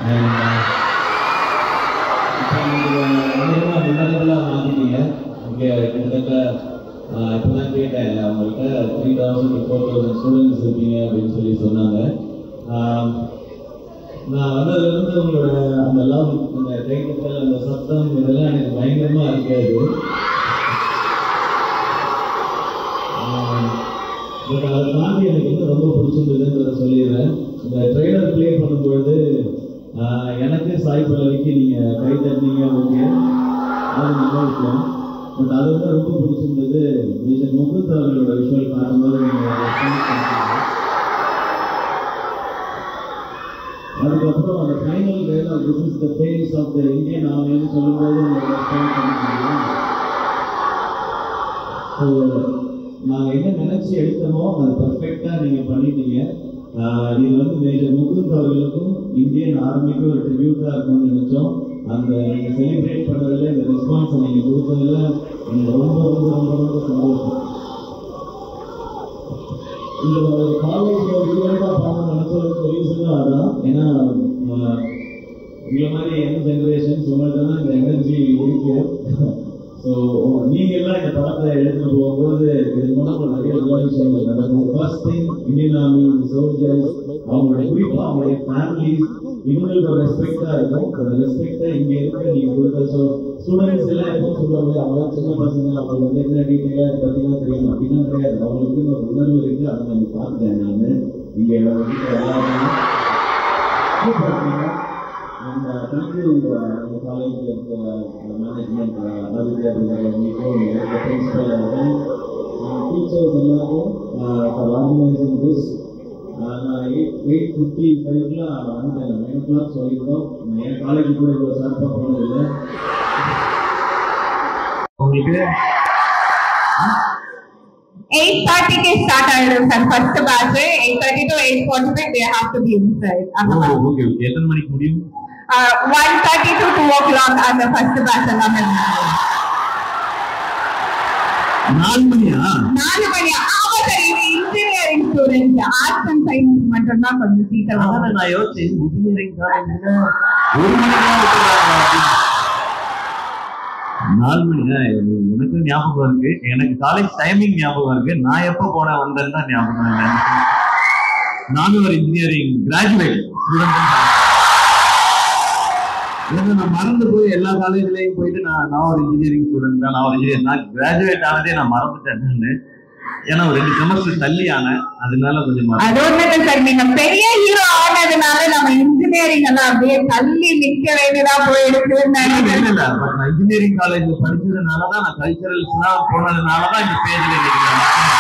இப்போ நீங்கள் முன்னாடிலாம் மாற்றிட்டீங்க இங்கே கிட்டத்தட்ட இப்போ தான் கேட்டேன் அவங்கள்ட்ட three thousand four thousand students இருக்கீங்க அப்படின்னு சொல்லி சொன்னாங்க ஆஹ் நான் வந்ததுலேருந்து உங்களோட அந்த லவ் அந்த கைத்தட்டல் அந்த சத்தம் இதெல்லாம் எனக்கு பயங்கரமாக இருக்காது பட் அதை தாண்டி எனக்கு இன்னும் ரொம்ப பிடிச்சிருந்ததுன்றத சொல்லிடுறேன் இந்த ட்ரெய்லர் ப்ளே பண்ணும்பொழுது ஆஹ் எனக்கு சாய் பல்லவிக்கு நீங்கள் கை தட்டினீங்க ஓகே அது நல்ல விஷயம் பட் அதை விட ரொம்ப பிடிச்சிருந்தது மிஸ்டர் முகுந்த் அவர்களோட விஷுவல் காட்டும்போது நீங்கள் ரெஸ்பான்ஸ் பண்ணிட்டீங்க அதுக்கப்புறம் அந்த final dialogue this is the face of the Indian ஆர்மின்னு சொல்லும்போது உங்களோட ரெஸ்பான்ஸ் பண்ணிட்டீங்க ஸோ நாங்கள் என்ன நினச்சி எடுத்தோமோ அது பர்ஃபெக்டாக நீங்கள் பண்ணிட்டீங்க ஆஹ் இது வந்து மேஜர் முகுந்த் அவர்களுக்கும் இந்தியன் ஆர்மிக்கும் ஒரு ட்ரிபியூட்டாக இருக்கும்னு நினச்சோம் அந்த நீங்கள் செலிப்ரேட் பண்ணதில் இந்த ரெஸ்பான்ஸை நீங்கள் கொடுத்ததில் எனக்கு ரொம்ப ரொம்ப ரொம்ப ரொம்ப சந்தோஷம் இந்த ஒரு காலேஜில் ரிலேட்டாக பண்ண நினச்சதுக்கு ரீசனும் அதான் ஏன்னா ஆஹ் உங்களை மாதிரி யங் ஜெனரேஷன்ஸ் உங்கள்கிட்ட தான் இந்த எனர்ஜி இருக்கு ஸோ நீங்க எல்லாம் இந்த படத்தை எடுத்துட்டு போகும்போது இது மூலமா நிறைய நல்ல விஷயங்கள் நடக்கும் first thing Indian army soldiers அவங்களுடைய குறிப்பா அவங்களுடைய ஃபேமிலிஸ் இவங்களுக்கு ஒரு ரெஸ்பெக்டா இருக்கும் அந்த ரெஸ்பெக்டை இங்க இருக்க நீங்க கொடுத்த ஸோ ஸ்டூடெண்ட்ஸ் எல்லாம் எப்பவும் சொல்லுவாங்க அவங்க சின்ன பசங்க அவங்களுக்கு வந்து என்ன டீட்டெயிலாக பார்த்தீங்கன்னா தெரியும் அப்படின்னா கிடையாது அவங்களுக்கு ஒரு உணர்வு இருக்கு அதை நான் பார்த்தேன் நான் இங்க வீட்டில் எல்லாருமே சூப்பர் பண்ணீங்க and uh, thank you uh, the college of uh, the management uh, Aditya Nico the principal and uh, teachers எல்லாரும் uh, for organizing this uh, நான் எயிட் எயிட் ஃபிஃப்டி ஃபைவ்லாம் வந்துட்டேன் நைன் ஓ கிளாக் சொல்லியிருந்தோம் நான் என் காலேஜ் கூட இவ்வளோ ஷார்ப்பாக போனதில்லை உங்களுக்கு 8:30 के start ஆயிடும் sir first batch 8:30 to 8:45 they have to be inside அந்த மாதிரி ஓகே ஓகே எத்தனை மணிக்கு முடியும் uh, 1:30 to 2 o'clock அந்த ஃபர்ஸ்ட் பேட்ச் எல்லாமே நாலு மணியா நாலு மணி ஆமா சார் இது engineering students arts and science மட்டும் தான் கொஞ்சம் சீக்கிரம் அதான் நான் யோசிச்சேன் இன்ஜினியரிங் காலேஜ்ல ஒரு மணிக்கெல்லாம் விட்டுறாங்க அப்படின்னு. நாலு மணி தான் எனக்கு ஞாபகம் இருக்கு எனக்கு காலேஜ் டைமிங் ஞாபகம் இருக்கு நான் எப்போ போனேன் வந்தேன்னு தான் ஞாபகம் இல்லை எனக்கு. நானும் ஒரு இன்ஜினியரிங் கிராஜுவேட் ஸ்டூடெண்ட் நான் மறந்து போய் எல்லா காலேஜ்லயும் போயிட்டு நான் நான் ஒரு இன்ஜினியரிங் ஸ்டூடெண்ட் தான் நான் ஒரு இன்ஜினியர் நான் கிராஜுவேட் ஆனதே நான் மறந்துட்டேன் நானு. ஏன்னா ஒரு ரெண்டு செமஸ்டர் தள்ளி ஆனேன் அதனால கொஞ்சம் மறந்து அது ஒண்ணு இல்ல சார் நீங்க பெரிய ஹீரோ ஆனதுனால நம்ம இன்ஜினியரிங் எல்லாம் அப்படியே தள்ளி நிக்க வேண்டியதா போயிடுச்சுன்னு இல்ல நினைக்கிறேன் இல்ல பட் நான் இன்ஜினியரிங் காலேஜ்ல படிச்சதுனால தான் நான் கல்ச்சரல்ஸ்லாம் போனதுனால தான் இந்த பேஜ்ல நிக்கிறேன்